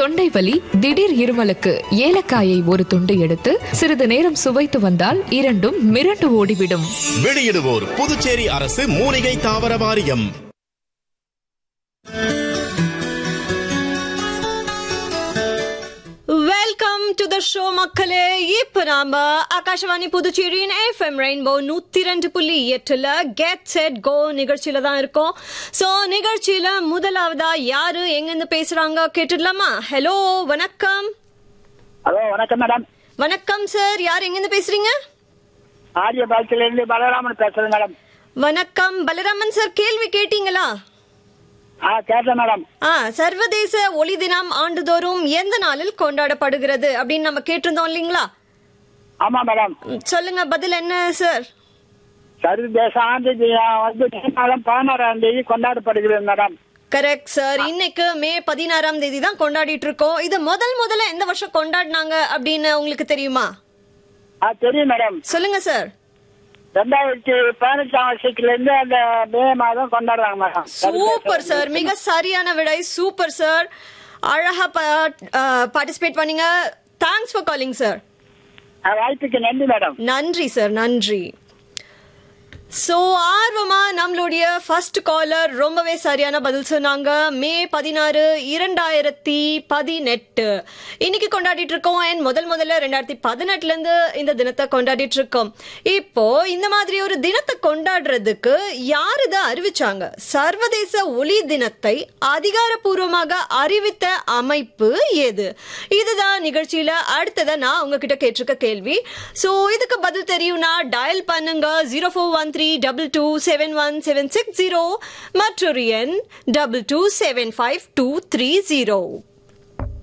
தொண்டை வலி திடீர் இருமலுக்கு ஏலக்காயை ஒரு துண்டு எடுத்து சிறிது நேரம் சுவைத்து வந்தால் இரண்டும் மிரண்டு ஓடிவிடும் வெளியிடுவோர் புதுச்சேரி அரசு மூலிகை தாவர வாரியம் வெல்கம் டு த ஷோ மக்களே இப்ப நாம ஆகாஷவாணி புதுச்சேரியின் எஃப்எம் ரெயின்போ நூத்தி ரெண்டு புள்ளி எட்டுல கெட் செட் கோ நிகழ்ச்சியில தான் இருக்கோம் சோ நிகழ்ச்சியில முதலாவதா யாரு எங்க இருந்து பேசுறாங்க கேட்டுடலாமா ஹலோ வணக்கம் ஹலோ வணக்கம் மேடம் வணக்கம் சார் யார் எங்க இருந்து பேசுறீங்க ஆரிய பாலத்தில இருந்து பலராமன் பேசுறேன் மேடம் வணக்கம் பலராமன் சார் கேள்வி கேட்டீங்களா ஆ கேட்டேன் மேடம் ஆ சர்வதேச ஒளி தினம் ஆண்டுதோறும் எந்த நாளில் கொண்டாடப்படுகிறது அப்படின்னு நம்ம கேட்டிருந்தோம் இல்லைங்களா ஆமா மேடம் ம், சொல்லுங்க பதில் என்ன சார் சர்வதேச ஆண்டு தினம் வந்து மே மாதம் பதினாறாம் தேதி கொண்டாடப்படுகிறது மேடம் கரெக்ட் சார் இன்னைக்கு மே பதினாறாம் தேதி தான் கொண்டாடிட்டு இருக்கோம் இது முதல் முதல்ல எந்த வருஷம் கொண்டாடினாங்க அப்படின்னு உங்களுக்கு தெரியுமா ஆ தெரியும் மேடம் சொல்லுங்க சார் ரெண்டாயிரத்தி பதினெட்டாம் வருஷத்துல இருந்து அந்த மே மாதம் கொண்டாடுறாங்க மேடம் சூப்பர் சார் மிக சரியான விடை சூப்பர் சார் அழகா பார்ட்டிசிபேட் பண்ணீங்க தேங்க்ஸ் ஃபார் காலிங் சார் ஆ, வாய்ப்புக்கு நன்றி மேடம் நன்றி சார் நன்றி சோ ஆர்வமா நம்மளுடைய ஃபர்ஸ்ட் காலர் ரொம்பவே சரியான பதில் சொன்னாங்க மே பதினாறு இரண்டாயிரத்தி பதினெட்டு இன்னைக்கு கொண்டாடிட்டு இருக்கோம் அண்ட் முதல் முதல்ல ரெண்டாயிரத்தி பதினெட்டுல இருந்து இந்த தினத்தை கொண்டாடிட்டு இருக்கோம் இப்போ இந்த மாதிரி ஒரு தினத்தை கொண்டாடுறதுக்கு யார் இதை அறிவிச்சாங்க சர்வதேச ஒளி தினத்தை அதிகாரப்பூர்வமாக அறிவித்த அமைப்பு எது இதுதான் நிகழ்ச்சியில அடுத்ததை நான் உங்ககிட்ட கேட்டிருக்க கேள்வி சோ இதுக்கு பதில் தெரியும்னா டயல் பண்ணுங்க zero four one three double two seven one seven six zero மற்றொரு எண் double two seven five two three zero